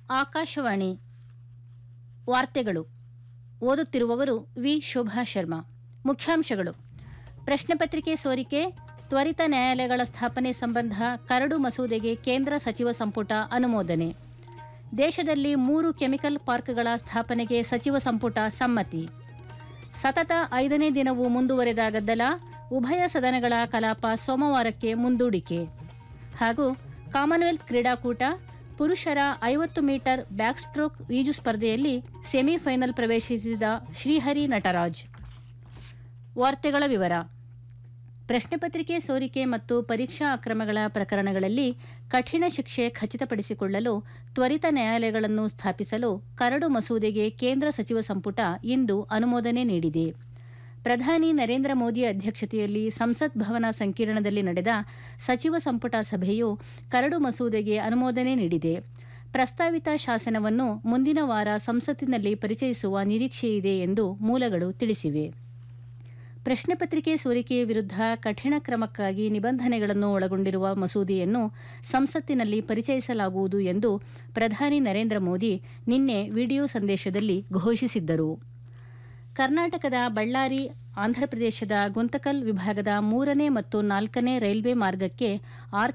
ಆಕಾಶವಾಣಿ ವಾರ್ತೆಗಳು ಓದುತ್ತಿರುವವರು ವಿ ಶೋಭಾ ಶರ್ಮಾ ಮುಖ್ಯಾಂಶಗಳು ಪ್ರಶ್ನೆ ಪತ್ರಿಕೆ ಸೋರಿಕೆ ತ್ವರಿತ ನ್ಯಾಯಾಲಯಗಳ ಸ್ಥಾಪನೆ ಸಂಬಂಧ ಕರಡು ಮಸೂದೆಗೆ ಕೇಂದ್ರ ಸಚಿವ ಸಂಪುಟ ಅನುಮೋದನೆ ದೇಶದಲ್ಲಿ ಮೂರು ಕೆಮಿಕಲ್ ಪಾರ್ಕ್ಗಳ ಸ್ಥಾಪನೆಗೆ ಸಚಿವ ಸಂಪುಟ ಸಮ್ಮತಿ ಸತತ ಐದನೇ ದಿನವೂ ಮುಂದುವರೆದ ಗದ್ದಲ ಉಭಯ ಸದನಗಳ ಕಲಾಪ ಸೋಮವಾರಕ್ಕೆ ಮುಂದೂಡಿಕೆ ಹಾಗೂ ಕಾಮನ್ವೆಲ್ತ್ ಕ್ರೀಡಾಕೂಟ ಪುರುಷರ ಐವತ್ತು ಮೀಟರ್ ಬ್ಯಾಕ್ ಸ್ಟ್ರೋಕ್ ಈಜು ಸ್ಪರ್ಧೆಯಲ್ಲಿ ಸೆಮಿಫೈನಲ್ ಪ್ರವೇಶಿಸಿದ ಶ್ರೀಹರಿ ನಟರಾಜ್ ವಾರ್ತೆಗಳ ವಿವರ ಪ್ರಶ್ನೆ ಪತ್ರಿಕೆ ಸೋರಿಕೆ ಮತ್ತು ಪರೀಕ್ಷಾ ಅಕ್ರಮಗಳ ಪ್ರಕರಣಗಳಲ್ಲಿ ಕಠಿಣ ಶಿಕ್ಷೆ ಖಚಿತಪಡಿಸಿಕೊಳ್ಳಲು ತ್ವರಿತ ನ್ಯಾಯಾಲಯಗಳನ್ನು ಸ್ಥಾಪಿಸಲು ಕರಡು ಮಸೂದೆಗೆ ಕೇಂದ್ರ ಸಚಿವ ಸಂಪುಟ ಇಂದು ಅನುಮೋದನೆ ನೀಡಿದೆ ಪ್ರಧಾನಿ ನರೇಂದ್ರ ಮೋದಿ ಅಧ್ಯಕ್ಷತೆಯಲ್ಲಿ ಸಂಸತ್ ಭವನ ಸಂಕೀರ್ಣದಲ್ಲಿ ನಡೆದ ಸಚಿವ ಸಂಪುಟ ಸಭೆಯು ಕರಡು ಮಸೂದೆಗೆ ಅನುಮೋದನೆ ನೀಡಿದೆ ಪ್ರಸ್ತಾವಿತ ಶಾಸನವನ್ನು ಮುಂದಿನ ವಾರ ಸಂಸತ್ತಿನಲ್ಲಿ ಪರಿಚಯಿಸುವ ನಿರೀಕ್ಷೆಯಿದೆ ಎಂದು ಮೂಲಗಳು ತಿಳಿಸಿವೆ ಪ್ರಶ್ನೆ ಪತ್ರಿಕೆ ಸೋರಿಕೆಯ ವಿರುದ್ಧ ಕಠಿಣ ಕ್ರಮಕ್ಕಾಗಿ ನಿಬಂಧನೆಗಳನ್ನು ಒಳಗೊಂಡಿರುವ ಮಸೂದೆಯನ್ನು ಸಂಸತ್ತಿನಲ್ಲಿ ಪರಿಚಯಿಸಲಾಗುವುದು ಎಂದು ಪ್ರಧಾನಿ ನರೇಂದ್ರ ಮೋದಿ ನಿನ್ನೆ ವಿಡಿಯೋ ಸಂದೇಶದಲ್ಲಿ ಘೋಷಿಸಿದ್ದರು ಕರ್ನಾಟಕದ ಬಳ್ಳಾರಿ ಆಂಧ್ರಪ್ರದೇಶದ ಗುಂತಕಲ್ ವಿಭಾಗದ ಮೂರನೇ ಮತ್ತು ನಾಲ್ಕನೇ ರೈಲ್ವೆ ಮಾರ್ಗಕ್ಕೆ